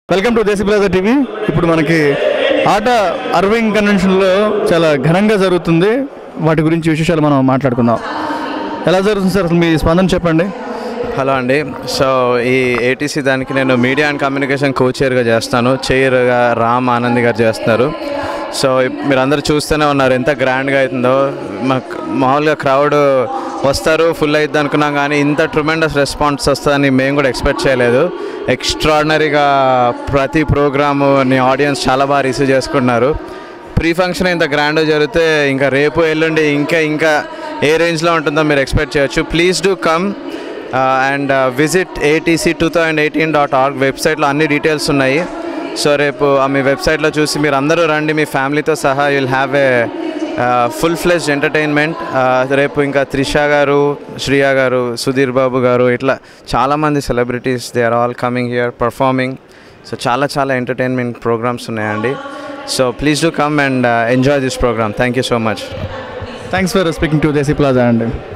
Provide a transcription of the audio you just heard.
welcome to Desi Plaza TV ఇప్పుడు మనకి ఆట అర్వింగ్ కన్వెన్షన్లో చాలా ఘనంగా జరుగుతుంది వాటి గురించి విశేషాలు మనం మాట్లాడుకుందాం ఎలా జరుగుతుంది సార్ అసలు మీ స్పందన చెప్పండి హలో అండి సో ఈ ఏటీసీ దానికి నేను మీడియా అండ్ కమ్యూనికేషన్ కోచర్గా చేస్తాను చైర్గా రామ్ ఆనంద్ గారు చేస్తున్నారు సో ఇప్- మీరు అందరూ చూస్తూనే ఉన్నారు ఎంత గ్రాండ్గా అవుతుందో మాకు మామూలుగా క్రౌడ్ వస్తారు ఫుల్ అవుతుంది అనుకున్నాం కానీ ఇంత ట్రిమెండస్ రెస్పాన్స్ వస్తుందని మేము కూడా ఎక్స్పెక్ట్ చేయలేదు ఎక్స్ట్రాడినరీగా ప్రతి ప్రోగ్రాముని ఆడియన్స్ చాలా బాగా రిసీవ్ చేసుకున్నారు ప్రీ ఫంక్షన్ ఇంత గ్రాండ్ జరిగితే ఇంకా రేపు ఎల్లుండి ఇంకా ఇంకా ఏ రేంజ్లో ఉంటుందో మీరు ఎక్స్పెక్ట్ చేయొచ్చు please do come and visit ATC two thousand eighteen dot org వెబ్సైట్లో అన్ని డీటెయిల్స్ ఉన్నాయి సో రేపు ఆ మీ వెబ్సైట్లో చూసి మీరు అందరూ రండి మీ ఫ్యామిలీతో సహా you'll have a full fledged entertainment రేపు ఇంకా త్రిష గారు శ్రియా గారు సుధీర్ బాబు గారు ఇట్లా చాలామంది celebrities they are all coming here performing so చాలా చాలా ఎంటర్టైన్మెంట్ ప్రోగ్రామ్స్ ఉన్నాయండి so please do come and enjoy this programme thank you so much thanks for speaking to Desi Plaza అండి